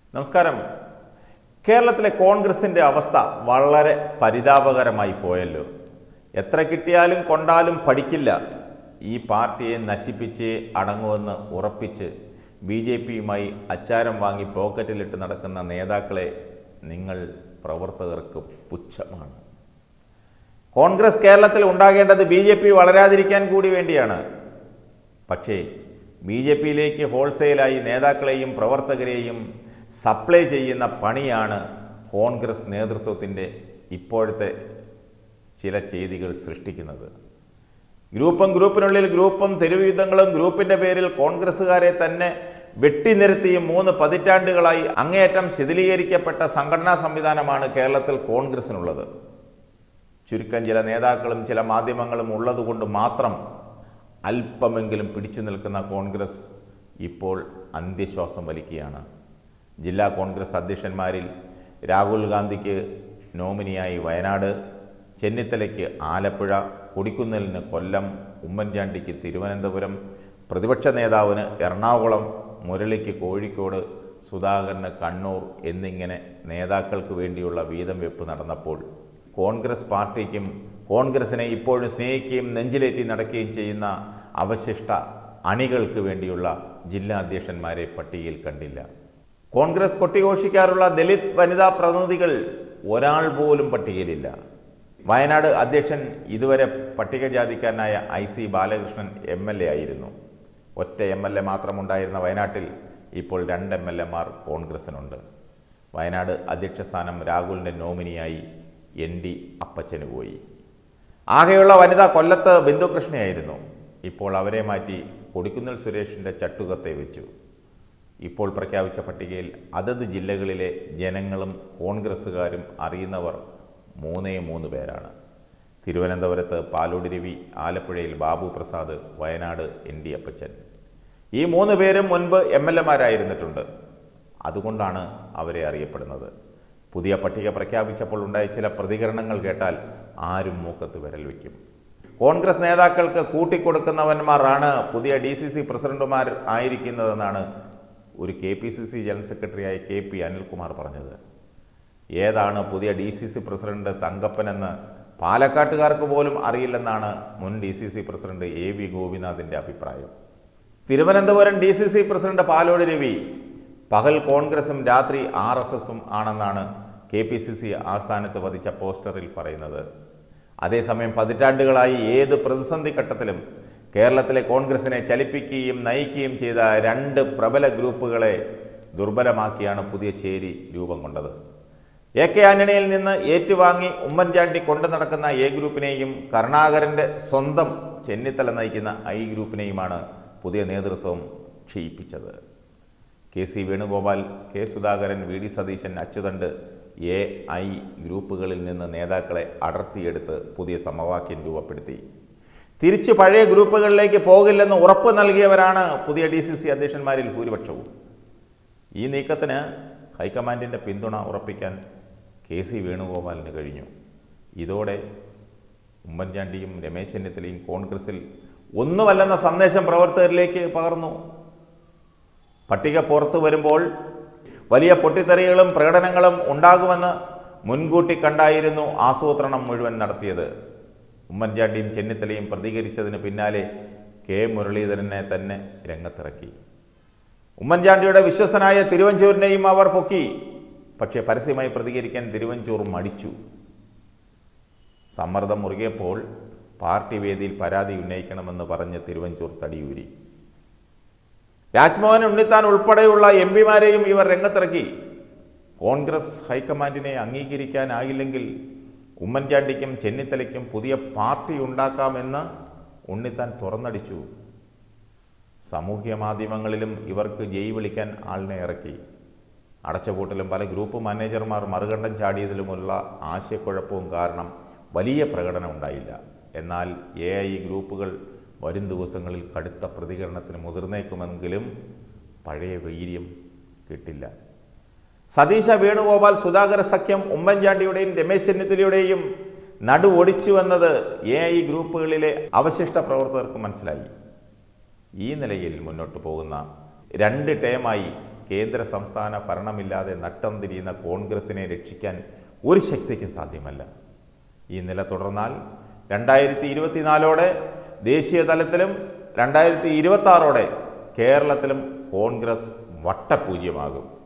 നമസ്കാരം കേരളത്തിലെ കോൺഗ്രസിൻ്റെ അവസ്ഥ വളരെ പരിതാപകരമായി പോയല്ലോ എത്ര കിട്ടിയാലും കൊണ്ടാലും പഠിക്കില്ല ഈ പാർട്ടിയെ നശിപ്പിച്ച് അടങ്ങുമെന്ന് ഉറപ്പിച്ച് ബി ജെ പിയുമായി അച്ചാരം വാങ്ങി പോക്കറ്റിലിട്ട് നടക്കുന്ന നേതാക്കളെ നിങ്ങൾ പ്രവർത്തകർക്ക് പുച്ഛമാണ് കോൺഗ്രസ് കേരളത്തിൽ ഉണ്ടാകേണ്ടത് ബി ജെ പി വളരാതിരിക്കാൻ കൂടി വേണ്ടിയാണ് പക്ഷേ ബി ജെ പിയിലേക്ക് ഹോൾസെയിലായി നേതാക്കളെയും പ്രവർത്തകരെയും സപ്ലൈ ചെയ്യുന്ന പണിയാണ് കോൺഗ്രസ് നേതൃത്വത്തിൻ്റെ ഇപ്പോഴത്തെ ചില ചെയ്തികൾ സൃഷ്ടിക്കുന്നത് ഗ്രൂപ്പും ഗ്രൂപ്പിനുള്ളിൽ ഗ്രൂപ്പും തെരുവ് യുദ്ധങ്ങളും ഗ്രൂപ്പിൻ്റെ പേരിൽ കോൺഗ്രസ്സുകാരെ തന്നെ വെട്ടിനിരത്തിയും മൂന്ന് പതിറ്റാണ്ടുകളായി അങ്ങേയറ്റം ശിഥിലീകരിക്കപ്പെട്ട സംഘടനാ സംവിധാനമാണ് കേരളത്തിൽ കോൺഗ്രസിനുള്ളത് ചുരുക്കം ചില നേതാക്കളും ചില മാധ്യമങ്ങളും ഉള്ളതുകൊണ്ട് മാത്രം അല്പമെങ്കിലും പിടിച്ചു നിൽക്കുന്ന കോൺഗ്രസ് ഇപ്പോൾ അന്ത്യശ്വാസം വലിക്കുകയാണ് ജില്ലാ കോൺഗ്രസ് അധ്യക്ഷന്മാരിൽ രാഹുൽ ഗാന്ധിക്ക് നോമിനിയായി വയനാട് ചെന്നിത്തലയ്ക്ക് ആലപ്പുഴ കൊടിക്കുന്നിലിന് കൊല്ലം ഉമ്മൻചാണ്ടിക്ക് തിരുവനന്തപുരം പ്രതിപക്ഷ നേതാവിന് എറണാകുളം മുരളിക്ക് കോഴിക്കോട് സുധാകരന് കണ്ണൂർ എന്നിങ്ങനെ നേതാക്കൾക്ക് വേണ്ടിയുള്ള വീതം വെപ്പ് നടന്നപ്പോൾ കോൺഗ്രസ് പാർട്ടിക്കും കോൺഗ്രസിനെ ഇപ്പോഴും സ്നേഹിക്കുകയും നെഞ്ചിലേറ്റി നടക്കുകയും ചെയ്യുന്ന അവശിഷ്ട അണികൾക്ക് വേണ്ടിയുള്ള ജില്ലാ അധ്യക്ഷന്മാരെ പട്ടികയിൽ കണ്ടില്ല കോൺഗ്രസ് കൊട്ടിഘോഷിക്കാറുള്ള ദലിത് വനിതാ പ്രതിനിധികൾ ഒരാൾ പോലും പട്ടികയിലില്ല വയനാട് അധ്യക്ഷൻ ഇതുവരെ പട്ടികജാതിക്കാരനായ I C Balakrishnan M L A ആയിരുന്നു ഒറ്റ എം എൽ എ മാത്രമുണ്ടായിരുന്ന വയനാട്ടിൽ ഇപ്പോൾ രണ്ട് എം എൽ എമാർ കോൺഗ്രസിനുണ്ട് വയനാട് അധ്യക്ഷ സ്ഥാനം രാഹുലിൻ്റെ നോമിനിയായി എൻ ഡി അപ്പച്ചന് പോയി ആകെയുള്ള വനിത കൊല്ലത്ത് ബിന്ദുകൃഷ്ണയായിരുന്നു ഇപ്പോൾ അവരെ മാറ്റി കൊടിക്കുന്നിൽ സുരേഷിൻ്റെ ചട്ടുകത്തെ വെച്ചു ഇപ്പോൾ പ്രഖ്യാപിച്ച പട്ടികയിൽ അതത് ജില്ലകളിലെ ജനങ്ങളും കോൺഗ്രസ്സുകാരും അറിയുന്നവർ മൂന്നേ മൂന്ന് പേരാണ് തിരുവനന്തപുരത്ത് പാലോടി രവി ആലപ്പുഴയിൽ ബാബു പ്രസാദ് വയനാട് എൻ ഡി അപ്പച്ചൻ ഈ മൂന്ന് പേരും മുൻപ് എം എൽ എമാരായിരുന്നിട്ടുണ്ട് അതുകൊണ്ടാണ് അവരെ അറിയപ്പെടുന്നത് പുതിയ പട്ടിക പ്രഖ്യാപിച്ചപ്പോൾ ഉണ്ടായ ചില പ്രതികരണങ്ങൾ കേട്ടാൽ ആരും മൂക്കത്ത് വിരൽ വയ്ക്കും കോൺഗ്രസ് നേതാക്കൾക്ക് കൂട്ടിക്കൊടുക്കുന്നവന്മാരാണ് പുതിയ ഡി സി സി പ്രസിഡന്റുമാർ ആയിരിക്കുന്നതെന്നാണ് ഒരു K P C C general സെക്രട്ടറിയായ കെ പി അനിൽകുമാർ പറഞ്ഞത് ഏതാണ് പുതിയ ഡി സി സി പ്രസിഡന്റ് തങ്കപ്പനെന്ന് പാലക്കാട്ടുകാർക്ക് പോലും അറിയില്ലെന്നാണ് മുൻ D C C president A V ഗോപിനാഥിൻ്റെ അഭിപ്രായം തിരുവനന്തപുരം D C C president Palode Ravi പകൽ കോൺഗ്രസും രാത്രി ആർ എസ് എസും ആണെന്നാണ് കെ പി സി സി ആസ്ഥാനത്ത് വധിച്ച പോസ്റ്ററിൽ പറയുന്നത് അതേസമയം പതിറ്റാണ്ടുകളായി ഏത് പ്രതിസന്ധി ഘട്ടത്തിലും കേരളത്തിലെ കോൺഗ്രസിനെ ചലിപ്പിക്കുകയും നയിക്കുകയും ചെയ്ത രണ്ട് പ്രബല ഗ്രൂപ്പുകളെ ദുർബലമാക്കിയാണ് പുതിയ ചേരി രൂപം കൊണ്ടത് എ കെ ആന്റണിയിൽ നിന്ന് ഏറ്റുവാങ്ങി ഉമ്മൻചാണ്ടി കൊണ്ടു നടക്കുന്ന എ ഗ്രൂപ്പിനെയും കരുണാകരൻ്റെ സ്വന്തം ചെന്നിത്തല നയിക്കുന്ന ഐ ഗ്രൂപ്പിനെയുമാണ് പുതിയ നേതൃത്വം ക്ഷയിപ്പിച്ചത് K C Venugopal K Sudhakaran V D Satheesan അച്യുതണ്ട് എ ഐ ഗ്രൂപ്പുകളിൽ നിന്ന് നേതാക്കളെ അടർത്തിയെടുത്ത് പുതിയ സമവാക്യം രൂപപ്പെടുത്തി തിരിച്ച് പഴയ ഗ്രൂപ്പുകളിലേക്ക് പോകില്ലെന്ന് ഉറപ്പ് നൽകിയവരാണ് പുതിയ ഡി സി സി അധ്യക്ഷന്മാരിൽ ഭൂരിപക്ഷവും ഈ നീക്കത്തിന് ഹൈക്കമാൻഡിൻ്റെ പിന്തുണ ഉറപ്പിക്കാൻ കെ സി വേണുഗോപാലിന് കഴിഞ്ഞു ഇതോടെ ഉമ്മൻചാണ്ടിയും രമേശ് ചെന്നിത്തലയും കോൺഗ്രസിൽ ഒന്നുമല്ലെന്ന സന്ദേശം പ്രവർത്തകരിലേക്ക് പകർന്നു പട്ടിക പുറത്തു വരുമ്പോൾ വലിയ പൊട്ടിത്തെറികളും പ്രകടനങ്ങളും ഉണ്ടാകുമെന്ന് മുൻകൂട്ടി കണ്ടായിരുന്നു ആസൂത്രണം മുഴുവൻ നടത്തിയത് ഉമ്മൻചാണ്ടിയും ചെന്നിത്തലയും പ്രതികരിച്ചതിന് പിന്നാലെ കെ മുരളീധരനെ തന്നെ രംഗത്തിറക്കി ഉമ്മൻചാണ്ടിയുടെ വിശ്വസനായ തിരുവഞ്ചൂരിനെയും അവർ പൊക്കി പക്ഷേ പരസ്യമായി പ്രതികരിക്കാൻ തിരുവഞ്ചൂർ മടിച്ചു സമ്മർദ്ദം മുറുകിയപ്പോൾ പാർട്ടി വേദിയിൽ പരാതി ഉന്നയിക്കണമെന്ന് പറഞ്ഞ് തിരുവഞ്ചൂർ തടിയൂരി രാജ്മോഹൻ ഉണ്ണിത്താൻ ഉൾപ്പെടെയുള്ള എം പിമാരെയും ഇവർ രംഗത്തിറക്കി കോൺഗ്രസ് ഹൈക്കമാൻഡിനെ അംഗീകരിക്കാനായില്ലെങ്കിൽ ഉമ്മൻചാണ്ടിക്കും ചെന്നിത്തലയ്ക്കും പുതിയ പാർട്ടി ഉണ്ടാക്കാമെന്ന് ഉണ്ണിത്താൻ തുറന്നടിച്ചു സാമൂഹ്യ മാധ്യമങ്ങളിലും ഇവർക്ക് ജയ് വിളിക്കാൻ ആളിനെ ഇറക്കി അടച്ചുപൂട്ടലും പല ഗ്രൂപ്പ് മാനേജർമാർ മറുകണ്ഠം ചാടിയതിലുമുള്ള ആശയക്കുഴപ്പവും കാരണം വലിയ പ്രകടനം ഉണ്ടായില്ല എന്നാൽ എ ഐ ഗ്രൂപ്പുകൾ വരും ദിവസങ്ങളിൽ കടുത്ത പ്രതികരണത്തിന് മുതിർന്നേക്കുമെങ്കിലും പഴയ വീര്യം കിട്ടില്ല സതീശ വേണുഗോപാൽ സുധാകര സഖ്യം ഉമ്മൻചാണ്ടിയുടെയും രമേശ് ചെന്നിത്തലയുടെയും നടു ഒടിച്ചു വന്നത് എ ഐ ഗ്രൂപ്പുകളിലെ അവശിഷ്ട പ്രവർത്തകർക്ക് മനസ്സിലായി ഈ നിലയിൽ മുന്നോട്ട് പോകുന്ന രണ്ട് ടേമായി കേന്ദ്ര സംസ്ഥാന ഭരണമില്ലാതെ നട്ടം തിരിയുന്ന കോൺഗ്രസിനെ രക്ഷിക്കാൻ ഒരു ശക്തിക്കും സാധ്യമല്ല ഈ നില തുടർന്നാൽ രണ്ടായിരത്തി ഇരുപത്തിനാലോടെ ദേശീയ തലത്തിലും രണ്ടായിരത്തി ഇരുപത്തി ആറോടെ കേരളത്തിലും കോൺഗ്രസ് വട്ടപൂജ്യമാകും